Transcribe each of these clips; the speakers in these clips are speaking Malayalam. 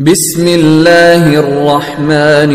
بسم الله الرحمن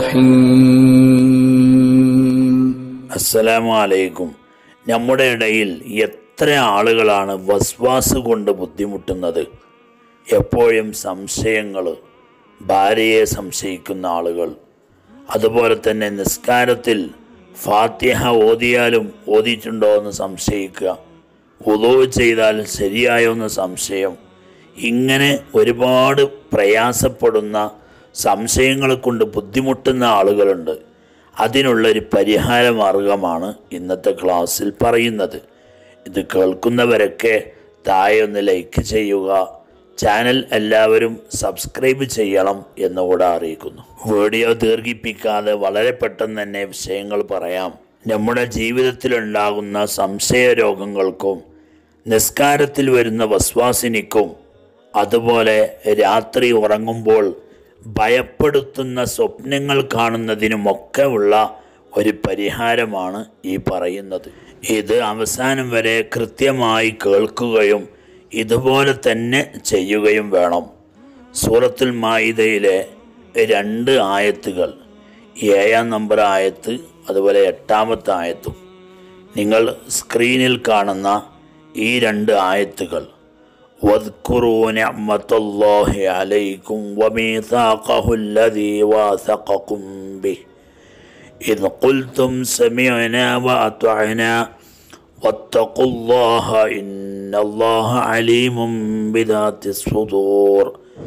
الرحيم അസ്സലാമു അലൈക്കും നമ്മുടെ ഇടയിൽ എത്ര ആളുകളാണ് വസ്വാസ് കൊണ്ട് ബുദ്ധിമുട്ടുന്നത് എപ്പോഴും സംശയങ്ങൾ ഭാര്യയെ സംശയിക്കുന്ന ആളുകൾ അതുപോലെ തന്നെ നിസ്കാരത്തിൽ ഫാത്തിഹ ഓതിയാലും ഓതിയിട്ടുണ്ടോ എന്ന് സംശയിക്കുക ഉദവ് ചെയ്താൽ ശരിയായോ എന്ന് സംശയം ഇങ്ങനെ ഒരുപാട് പ്രയാസപ്പെടുന്ന സംശയങ്ങളെ കൊണ്ട് ബുദ്ധിമുട്ടുന്ന ആളുകളുണ്ട് അതിനുള്ളൊരു പരിഹാര മാർഗമാണ് ഇന്നത്തെ ക്ലാസ്സിൽ പറയുന്നത് ഇത് കേൾക്കുന്നവരൊക്കെ താഴെ ഒന്ന് ലൈക്ക് ചെയ്യുക ചാനൽ എല്ലാവരും സബ്സ്ക്രൈബ് ചെയ്യണം എന്നുകൂടെ അറിയിക്കുന്നു വീഡിയോ ദീർഘിപ്പിക്കാതെ വളരെ പെട്ടെന്ന് തന്നെ വിഷയങ്ങൾ പറയാം നമ്മുടെ ജീവിതത്തിലുണ്ടാകുന്ന സംശയ രോഗങ്ങൾക്കും നിസ്കാരത്തിൽ വരുന്ന വസ്വാസിനിക്കും അതുപോലെ രാത്രി ഉറങ്ങുമ്പോൾ ഭയപ്പെടുത്തുന്ന സ്വപ്നങ്ങൾ കാണുന്നതിനുമൊക്കെ ഉള്ള ഒരു പരിഹാരമാണ് ഈ പറയുന്നത് ഇത് അവസാനം വരെ കൃത്യമായി കേൾക്കുകയും ഇതുപോലെ തന്നെ ചെയ്യുകയും വേണം സൂറത്തുൽ മായിദയിലെ രണ്ട് ആയത്തുകൾ ഏഴാം നമ്പർ ആയത്ത് അതുപോലെ എട്ടാമത്തെ ആയത്തും നിങ്ങൾ സ്ക്രീനിൽ കാണുന്ന ഈ രണ്ട് ആയത്തുകൾ واذكروا نعمة الله عليكم وميثاقه الذي واثقكم به إذ قلتم سمعنا وأطعنا واتقوا الله إن الله عليم بذات الصدور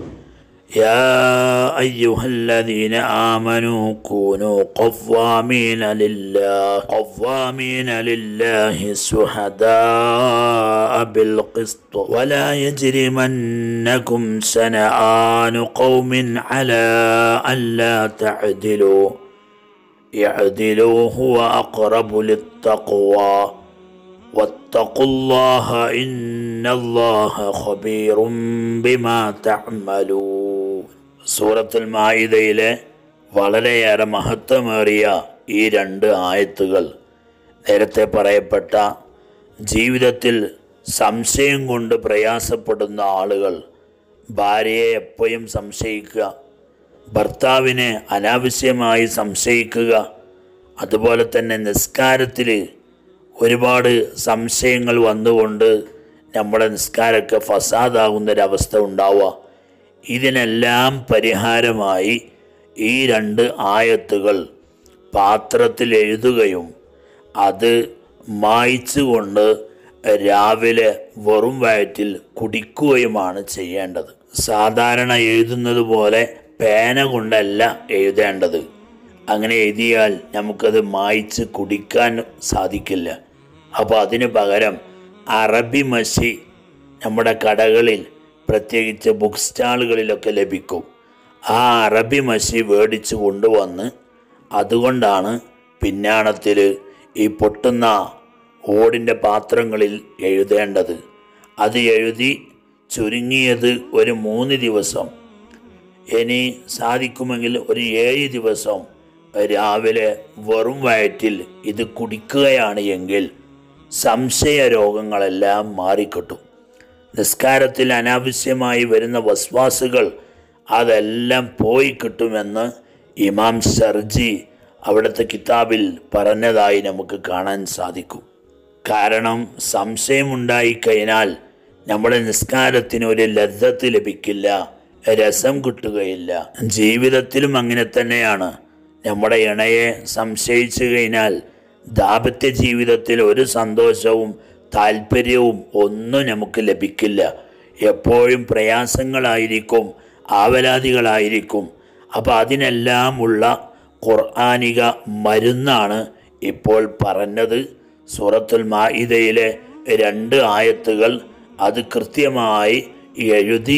يا أيها الذين آمنوا كونوا قوامين لله قوامين لله شهداء بالقسط ولا يجرمنكم شنآن قوم على ألا تعدلوا اعدلوا هو أقرب للتقوى واتقوا الله إن الله خبير بما تعملون സൂറത്തുൽ മായിദയിലെ വളരെയേറെ മഹത്വമേറിയ ഈ രണ്ട് ആയത്തുകൾ നേരത്തെ പറയപ്പെട്ട ജീവിതത്തിൽ സംശയം കൊണ്ട് പ്രയാസപ്പെടുന്ന ആളുകൾ ഭാര്യയെ എപ്പോഴും സംശയിക്കുക ഭർത്താവിനെ അനാവശ്യമായി സംശയിക്കുക അതുപോലെ തന്നെ നിസ്കാരത്തിൽ ഒരുപാട് സംശയങ്ങൾ വന്നുകൊണ്ട് നമ്മുടെ നിസ്കാരമൊക്കെ ഫസാദാകുന്നൊരവസ്ഥ ഉണ്ടാവുക ഇതിനെല്ലാം പരിഹാരമായി ഈ രണ്ട് ആയത്തുകൾ പാത്രത്തിൽ എഴുതുകയും അത് മായ്ച്ചുകൊണ്ട് രാവിലെ വെറും വയറ്റിൽ കുടിക്കുകയുമാണ് ചെയ്യേണ്ടത് സാധാരണ എഴുതുന്നത് പോലെ പേന കൊണ്ടല്ല എഴുതേണ്ടത് അങ്ങനെ എഴുതിയാൽ നമുക്കത് മായ്ച്ച് കുടിക്കാൻ സാധിക്കില്ല അപ്പോൾ അതിന് പകരം അറബി മഷി നമ്മുടെ കടകളിൽ പ്രത്യേകിച്ച് ബുക്ക് സ്റ്റാളുകളിലൊക്കെ ലഭിക്കും ആ അറബി മഷി മേടിച്ച് കൊണ്ടുവന്ന് അതുകൊണ്ടാണ് പിന്നാണത്തിൽ ഈ പൊട്ടുന്ന ഓടിൻ്റെ പാത്രങ്ങളിൽ എഴുതേണ്ടത് അത് എഴുതി ചുരുങ്ങിയത് ഒരു മൂന്ന് ദിവസം ഇനി സാധിക്കുമെങ്കിൽ ഒരു ഏഴ് ദിവസം രാവിലെ വെറും വയറ്റിൽ ഇത് കുടിക്കുകയാണ് എങ്കിൽ സംശയ രോഗങ്ങളെല്ലാം മാറിക്കിട്ടും നിസ്കാരത്തിൽ അനാവശ്യമായി വരുന്ന വസ്വാസുകൾ അതെല്ലാം പോയി കിട്ടുമെന്ന് ഇമാം ഷർജി അവിടുത്തെ കിതാബിൽ പറഞ്ഞതായി നമുക്ക് കാണാൻ സാധിക്കും കാരണം സംശയമുണ്ടായിക്കഴിഞ്ഞാൽ നമ്മുടെ നിസ്കാരത്തിന് ഒരു ലദ്ദത്ത് ലഭിക്കില്ല രസം കിട്ടുകയില്ല ജീവിതത്തിലും അങ്ങനെ തന്നെയാണ് നമ്മുടെ ഇണയെ സംശയിച്ചു കഴിഞ്ഞാൽ ദാമ്പത്യ ജീവിതത്തിൽ ഒരു സന്തോഷവും താല്പര്യവും ഒന്നും നമുക്ക് ലഭിക്കില്ല എപ്പോഴും പ്രയാസങ്ങളായിരിക്കും ആവലാതികളായിരിക്കും അപ്പോൾ അതിനെല്ലാമുള്ള ഖുർആാനിക മരുന്നാണ് ഇപ്പോൾ പറഞ്ഞത് സൂറത്തുൽ മായിദയിലെ രണ്ട് ആയത്തുകൾ അത് കൃത്യമായി എഴുതി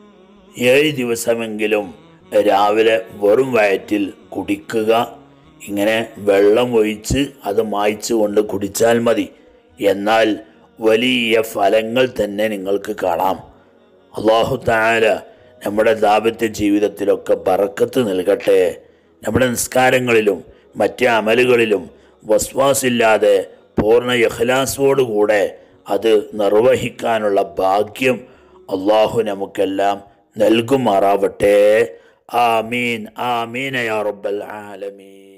ഏഴ് ദിവസമെങ്കിലും രാവിലെ വെറും വയറ്റിൽ കുടിക്കുക ഇങ്ങനെ വെള്ളം ഒഴിച്ച് അത് മായ്ച്ചു കൊണ്ട് കുടിച്ചാൽ മതി എന്നാൽ വലിയ ഫലങ്ങൾ തന്നെ നിങ്ങൾക്ക് കാണാം അള്ളാഹു താല നമ്മുടെ ദാമ്പത്യ ജീവിതത്തിലൊക്കെ ബറക്കത്ത് നൽകട്ടെ നമ്മുടെ നിസ്കാരങ്ങളിലും മറ്റ് അമലുകളിലും വസ്വാസില്ലാതെ പൂർണ്ണ യഹ്ലാസോടുകൂടെ അത് നിർവഹിക്കാനുള്ള ഭാഗ്യം അള്ളാഹു നമുക്കെല്ലാം നൽകുമാറാവട്ടെ ആമീൻ ആമീന യാ റബ്ബൽ ആലമീൻ